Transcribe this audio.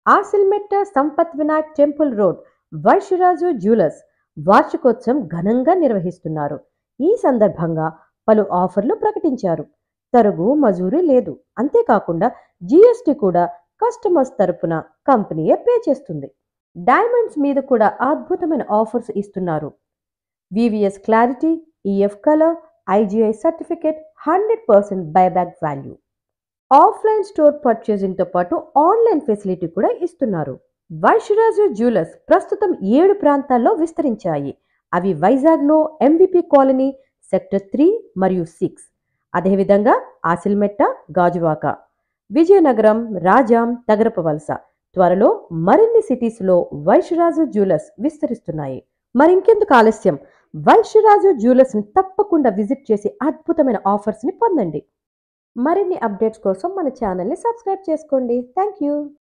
ఆసిల్మెట్ట Sampath Vinayak temple road Vaishyaraju jewellers వార్షికోత్సవం ఘనంగా నిర్వహిస్తున్నారు ఈ సందర్భంగా పలు ఆఫర్లు ప్రకటించారు తరుగు మజూరీ లేదు అంతేకాకుండా జీఎస్టీ కూడా కస్టమర్స్ తరపున కంపెనీయే పే చేస్తుంది డైమండ్స్ మీద కూడా అద్భుతమైన ఆఫర్స్ ఇస్తున్నారు VVS clarity EF colour IGI certificate hundred percent buyback value offline store పర్చేసింగ్తో పాటు ఆన్లైన్ ఫెసిలిటీ కూడా ఇస్తున్నారు వైశ్యరాజు జ్యువెలర్స్ ప్రస్తుతం ఏడు ప్రాంతాల్లో విస్తరించాయి అవి వైజాగ్లో ఎంవిపి కాలనీ సెక్టర్ త్రీ మరియు సిక్స్ అదేవిధంగా ఆసిల్మెట్ట గాజువాక విజయనగరం రాజాం తగరపవలస త్వరలో మరిన్ని సిటీస్లో వైశ్యరాజు జ్యువెలర్స్ విస్తరిస్తున్నాయి మరింకెందుకు ఆలస్యం వైశ్యరాజు జ్యువెలర్స్ని తప్పకుండా విజిట్ చేసి అద్భుతమైన ఆఫర్స్ని పొందండి మరిన్ని అప్డేట్స్ కోసం మన ఛానల్ని సబ్స్క్రైబ్ చేసుకోండి థ్యాంక్ యూ